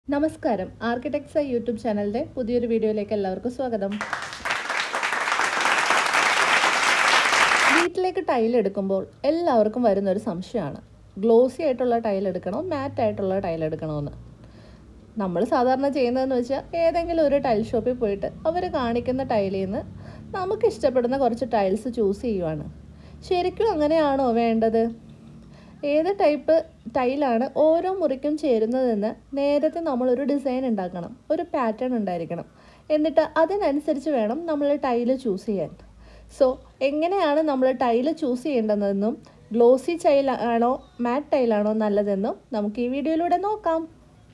നമസ്കാരം architects YouTube ചാനലിൻ്റെ പുതിയൊരു വീഡിയോയിലേക്ക് എല്ലാവർക്കും സ്വാഗതം വീട്ടിലേക്ക് ടൈൽ എടുക്കുമ്പോൾ എല്ലാവർക്കും വരുന്ന ഒരു സംശയമാണ് ഗ്ലോസി ആയിട്ടുള്ള ടൈൽ എടുക്കണോ മാറ്റ് ആയിട്ടുള്ള ടൈൽ എടുക്കണോ എന്ന് നമ്മൾ സാധാരണ ചെയ്യുന്നതെന്ന് വെച്ചാൽ ഏതെങ്കിലും ഒരു ടൈൽ ഷോപ്പിൽ പോയിട്ട് അവർ കാണിക്കുന്ന ടൈലിൽ നിന്ന് നമുക്ക് ഇഷ്ടപ്പെടുന്ന കുറച്ച് ടൈൽസ് ചൂസ് ചെയ്യുവാണ് ശരിക്കും അങ്ങനെയാണോ വേണ്ടത് ഏത് ടൈപ്പ് ടൈലാണ് ഓരോ മുറിക്കും ചേരുന്നതെന്ന് നേരത്തെ നമ്മളൊരു ഡിസൈൻ ഉണ്ടാക്കണം ഒരു പാറ്റേൺ ഉണ്ടായിരിക്കണം എന്നിട്ട് അതിനനുസരിച്ച് വേണം നമ്മൾ ടൈല് ചൂസ് ചെയ്യാൻ സോ എങ്ങനെയാണ് നമ്മൾ ടൈല് ചൂസ് ചെയ്യേണ്ടതെന്നും ഗ്ലോസി ടൈൽ ആണോ മാറ്റ് ടൈലാണോ നല്ലതെന്നും നമുക്ക് ഈ വീഡിയോയിലൂടെ നോക്കാം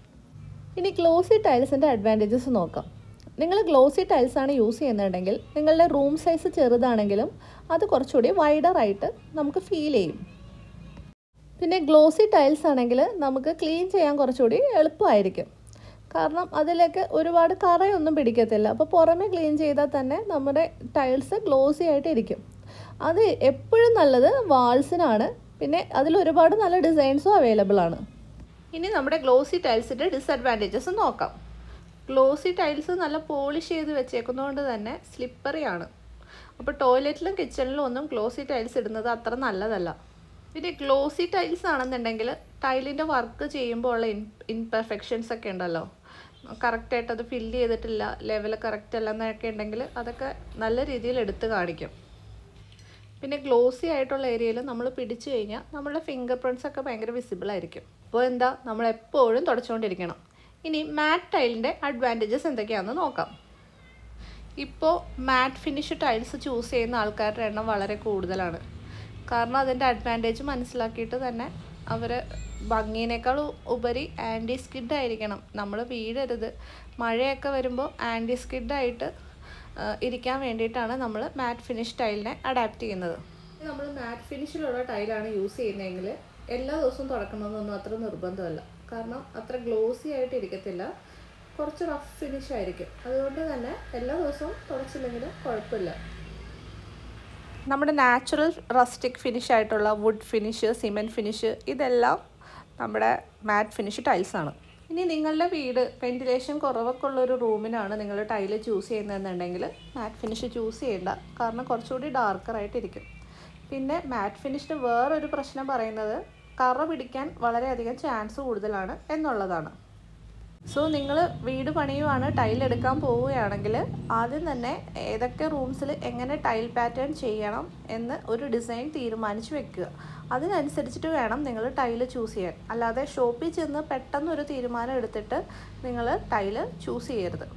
ഇനി ഗ്ലോസി ടൈൽസിൻ്റെ അഡ്വാൻറ്റേജസ് നോക്കാം നിങ്ങൾ ഗ്ലോസി ടൈൽസ് ആണ് യൂസ് ചെയ്യുന്നുണ്ടെങ്കിൽ നിങ്ങളുടെ റൂം സൈസ് ചെറുതാണെങ്കിലും അത് കുറച്ചുകൂടി വൈഡറായിട്ട് നമുക്ക് ഫീൽ ചെയ്യും പിന്നെ ഗ്ലോസി ടൈൽസ് ആണെങ്കിൽ നമുക്ക് ക്ലീൻ ചെയ്യാൻ കുറച്ചുകൂടി എളുപ്പമായിരിക്കും കാരണം അതിലേക്ക് ഒരുപാട് കറയൊന്നും പിടിക്കത്തില്ല അപ്പോൾ പുറമെ ക്ലീൻ ചെയ്താൽ തന്നെ നമ്മുടെ ടൈൽസ് ഗ്ലോസി ആയിട്ട് ഇരിക്കും അത് എപ്പോഴും നല്ലത് വാൾസിനാണ് പിന്നെ അതിൽ ഒരുപാട് നല്ല ഡിസൈൻസും അവൈലബിൾ ആണ് ഇനി നമ്മുടെ ഗ്ലോസി ടൈൽസിൻ്റെ ഡിസഡ്വാൻറ്റേജസ് നോക്കാം ഗ്ലോസി ടൈൽസ് നല്ല പോളിഷ് ചെയ്ത് വെച്ചേക്കുന്നതുകൊണ്ട് തന്നെ സ്ലിപ്പറിയാണ് അപ്പോൾ ടോയ്ലറ്റിലും കിച്ചണിലും ഒന്നും ഗ്ലോസി ടൈൽസ് ഇടുന്നത് അത്ര നല്ലതല്ല പിന്നെ ഗ്ലോസി ടൈൽസ് ആണെന്നുണ്ടെങ്കിൽ ടൈലിൻ്റെ വർക്ക് ചെയ്യുമ്പോൾ ഉള്ള ഇൻ ഇൻപെർഫെക്ഷൻസ് ഒക്കെ ഉണ്ടല്ലോ കറക്റ്റായിട്ട് അത് ഫില്ല് ചെയ്തിട്ടില്ല ലെവൽ കറക്റ്റ് അല്ല എന്നൊക്കെ ഉണ്ടെങ്കിൽ അതൊക്കെ നല്ല രീതിയിൽ എടുത്ത് കാണിക്കും പിന്നെ ഗ്ലോസി ആയിട്ടുള്ള ഏരിയയിൽ നമ്മൾ പിടിച്ചു കഴിഞ്ഞാൽ നമ്മുടെ ഫിംഗർ പ്രിൻറ്റ്സ് ഒക്കെ ഭയങ്കര വിസിബിൾ ആയിരിക്കും അപ്പോൾ എന്താ നമ്മൾ എപ്പോഴും തുടച്ചുകൊണ്ടിരിക്കണം ഇനി മാറ്റ് ടൈലിൻ്റെ അഡ്വാൻറ്റേജസ് എന്തൊക്കെയാണെന്ന് നോക്കാം ഇപ്പോൾ മാറ്റ് ഫിനിഷ് ടൈൽസ് ചൂസ് ചെയ്യുന്ന ആൾക്കാരുടെ എണ്ണം വളരെ കൂടുതലാണ് കാരണം അതിൻ്റെ അഡ്വാൻറ്റേജ് മനസ്സിലാക്കിയിട്ട് തന്നെ അവർ ഭംഗിയേക്കാൾ ഉപരി ആൻറ്റി സ്കിഡ് ആയിരിക്കണം നമ്മൾ വീഴരുത് മഴയൊക്കെ വരുമ്പോൾ ആൻറ്റി സ്കിഡായിട്ട് ഇരിക്കാൻ വേണ്ടിയിട്ടാണ് നമ്മൾ മാറ്റ് ഫിനിഷ് ടൈലിനെ അഡാപ്റ്റ് ചെയ്യുന്നത് നമ്മൾ മാറ്റ് ഫിനിഷിലുള്ള ടൈലാണ് യൂസ് ചെയ്യുന്നതെങ്കിൽ എല്ലാ ദിവസവും തുടക്കണമെന്നൊന്നും അത്ര നിർബന്ധമല്ല കാരണം അത്ര ഗ്ലോസി ആയിട്ട് ഇരിക്കത്തില്ല കുറച്ച് റഫ് ഫിനിഷ് ആയിരിക്കും അതുകൊണ്ട് തന്നെ എല്ലാ ദിവസവും തുടച്ചില്ലെങ്കിലും കുഴപ്പമില്ല നമ്മുടെ നാച്ചുറൽ റസ്റ്റിക് ഫിനിഷ് ആയിട്ടുള്ള വുഡ് ഫിനിഷ് സിമെൻറ്റ് ഫിനിഷ് ഇതെല്ലാം നമ്മുടെ മാറ്റ് ഫിനിഷ് ടൈൽസാണ് ഇനി നിങ്ങളുടെ വീട് വെൻറ്റിലേഷൻ കുറവൊക്കെ ഉള്ളൊരു റൂമിനാണ് നിങ്ങൾ ടൈല് ചൂസ് ചെയ്യുന്നതെന്നുണ്ടെങ്കിൽ മാറ്റ് ഫിനിഷ് ചൂസ് ചെയ്യേണ്ട കാരണം കുറച്ചുകൂടി ഡാർക്കറായിട്ടിരിക്കും പിന്നെ മാറ്റ് ഫിനിഷിന് വേറൊരു പ്രശ്നം പറയുന്നത് കറ പിടിക്കാൻ വളരെയധികം ചാൻസ് കൂടുതലാണ് എന്നുള്ളതാണ് സോ നിങ്ങൾ വീട് പണിയുവാണ് ടൈൽ എടുക്കാൻ പോവുകയാണെങ്കിൽ ആദ്യം തന്നെ ഏതൊക്കെ റൂംസിൽ എങ്ങനെ ടൈൽ പാറ്റേൺ ചെയ്യണം എന്ന് ഒരു ഡിസൈൻ തീരുമാനിച്ച് വെക്കുക അതിനനുസരിച്ചിട്ട് വേണം നിങ്ങൾ ടൈൽ ചൂസ് ചെയ്യാൻ അല്ലാതെ ഷോപ്പിൽ ചെന്ന് പെട്ടെന്ന് ഒരു തീരുമാനം എടുത്തിട്ട് നിങ്ങൾ ടൈൽ ചൂസ് ചെയ്യരുത്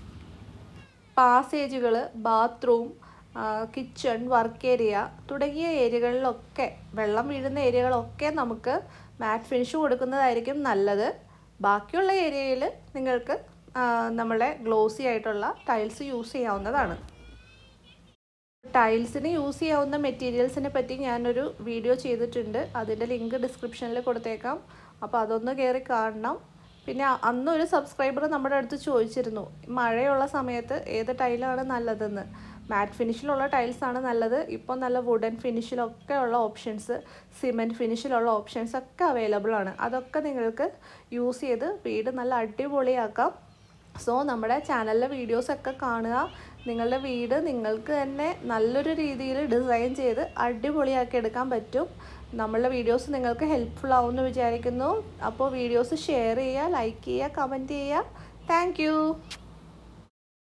പാസേജുകൾ ബാത്റൂം കിച്ചൺ വർക്ക് ഏരിയ തുടങ്ങിയ ഏരിയകളിലൊക്കെ വെള്ളം വീഴുന്ന ഏരിയകളൊക്കെ നമുക്ക് മാറ്റ് ഫിനിഷ് കൊടുക്കുന്നതായിരിക്കും നല്ലത് ബാക്കിയുള്ള ഏരിയയിൽ നിങ്ങൾക്ക് നമ്മളെ ഗ്ലോസി ആയിട്ടുള്ള ടൈൽസ് യൂസ് ചെയ്യാവുന്നതാണ് ടൈൽസിന് യൂസ് ചെയ്യാവുന്ന മെറ്റീരിയൽസിനെ പറ്റി ഞാനൊരു വീഡിയോ ചെയ്തിട്ടുണ്ട് അതിൻ്റെ ലിങ്ക് ഡിസ്ക്രിപ്ഷനിൽ കൊടുത്തേക്കാം അപ്പോൾ അതൊന്ന് കയറി കാണണം പിന്നെ അന്നൊരു സബ്സ്ക്രൈബർ നമ്മുടെ അടുത്ത് ചോദിച്ചിരുന്നു മഴയുള്ള സമയത്ത് ഏത് ടൈലാണ് നല്ലതെന്ന് മാറ്റ് ഫിനിഷിലുള്ള ടൈൽസാണ് നല്ലത് ഇപ്പോൾ നല്ല വുഡൻ ഫിനിഷിലൊക്കെ ഉള്ള ഓപ്ഷൻസ് സിമെൻറ്റ് ഫിനിഷിലുള്ള ഓപ്ഷൻസ് ഒക്കെ അവൈലബിൾ ആണ് അതൊക്കെ നിങ്ങൾക്ക് യൂസ് ചെയ്ത് വീട് നല്ല അടിപൊളിയാക്കാം സോ നമ്മുടെ ചാനലിലെ വീഡിയോസൊക്കെ കാണുക നിങ്ങളുടെ വീട് നിങ്ങൾക്ക് തന്നെ നല്ലൊരു രീതിയിൽ ഡിസൈൻ ചെയ്ത് അടിപൊളിയാക്കി എടുക്കാൻ പറ്റും നമ്മളുടെ വീഡിയോസ് നിങ്ങൾക്ക് ഹെൽപ്ഫുൾ ആവുമെന്ന് വിചാരിക്കുന്നു അപ്പോൾ വീഡിയോസ് ഷെയർ ചെയ്യുക ലൈക്ക് ചെയ്യുക കമൻറ്റ് ചെയ്യുക താങ്ക്